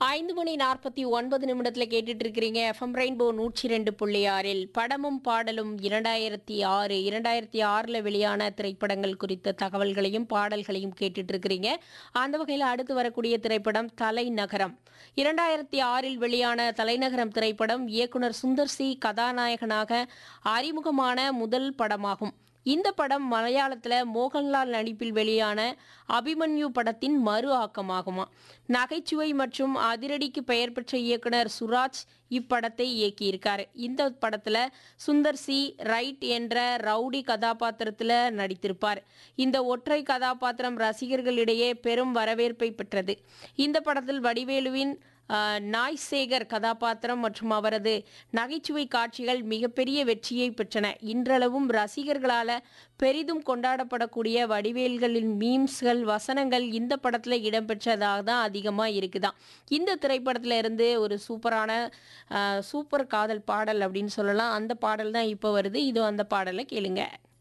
ஐந்து மணி நாற்பத்தி ஒன்பது நிமிடத்தில் கேட்டுட்டு இருக்கிறீங்க எஃப்எம் ரெயின்போ நூற்றி ரெண்டு புள்ளி ஆறில் படமும் பாடலும் இரண்டாயிரத்தி ஆறு இரண்டாயிரத்தி ஆறில் வெளியான திரைப்படங்கள் குறித்த தகவல்களையும் பாடல்களையும் கேட்டுட்டு இருக்கிறீங்க அந்த வகையில் அடுத்து வரக்கூடிய திரைப்படம் தலைநகரம் இரண்டாயிரத்தி ஆறில் வெளியான தலைநகரம் திரைப்படம் இயக்குனர் சுந்தர் சி கதாநாயகனாக அறிமுகமான முதல் படமாகும் இந்த படம் மலையாளத்தில் மோகன்லால் நடிப்பில் வெளியான அபிமன்யு படத்தின் மறு ஆக்கமாகுமா நகைச்சுவை மற்றும் அதிரடிக்கு பெயர் பெற்ற இயக்குனர் சுராஜ் இப்படத்தை இயக்கியிருக்காரு இந்த படத்தில் சுந்தர் சி ரைட் என்ற ரவுடி கதாபாத்திரத்தில் நடித்திருப்பார் இந்த ஒற்றை கதாபாத்திரம் ரசிகர்களிடையே பெரும் வரவேற்பை பெற்றது இந்த படத்தில் வடிவேலுவின் ஆஹ், நாய் சேகர் கதாபாத்திரம் மற்றும் அவரது நகைச்சுவை காட்சிகள் மிகப்பெரிய வெற்றியை பெற்றன இன்றளவும் ரசிகர்களால் பெரிதும் கொண்டாடப்படக்கூடிய வடிவேல்களின் மீம்ஸ்கள் வசனங்கள் இந்த படத்தில் இடம்பெற்றதாக தான் அதிகமாக இருக்குதாம் இந்த திரைப்படத்தில் இருந்து ஒரு சூப்பரான ஆஹ், சூப்பர் காதல் பாடல் அப்படின்னு சொல்லலாம் அந்த பாடல் தான் இப்போ வருது இதோ அந்த பாடலை கேளுங்க